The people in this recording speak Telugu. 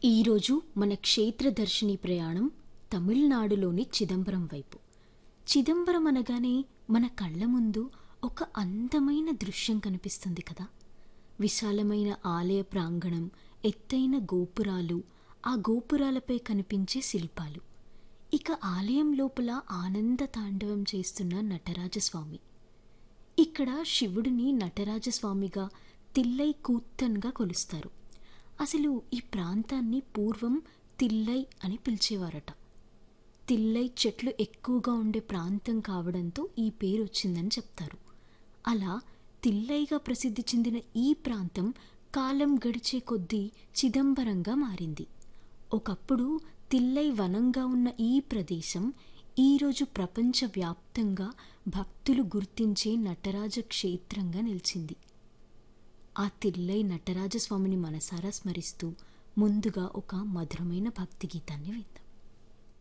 ఈరోజు మన క్షేత్ర దర్శిని ప్రయాణం తమిళనాడులోని చిదంబరం వైపు చిదంబరం అనగానే మన కళ్ళ ముందు ఒక అందమైన దృశ్యం కనిపిస్తుంది కదా విశాలమైన ఆలయ ప్రాంగణం ఎత్తైన గోపురాలు ఆ గోపురాలపై కనిపించే శిల్పాలు ఇక ఆలయం లోపల ఆనంద తాండవం చేస్తున్న నటరాజస్వామి ఇక్కడ శివుడిని నటరాజస్వామిగా తిల్లై కూత్తన్గా కొలుస్తారు అసలు ఈ ప్రాంతాన్ని పూర్వం తిల్లై అని పిలిచేవారట తిల్లై చెట్లు ఎక్కువగా ఉండే ప్రాంతం కావడంతో ఈ పేరు వచ్చిందని చెప్తారు అలా తిల్లైగా ప్రసిద్ధి చెందిన ఈ ప్రాంతం కాలం గడిచే కొద్దీ చిదంబరంగా మారింది ఒకప్పుడు తిల్లై వనంగా ఉన్న ఈ ప్రదేశం ఈరోజు ప్రపంచవ్యాప్తంగా భక్తులు గుర్తించే నటరాజ క్షేత్రంగా నిలిచింది ఆ తిల్లై నటరాజస్వామిని మనసారా స్మరిస్తూ ముందుగా ఒక మధురమైన భక్తి గీతాన్ని విందాం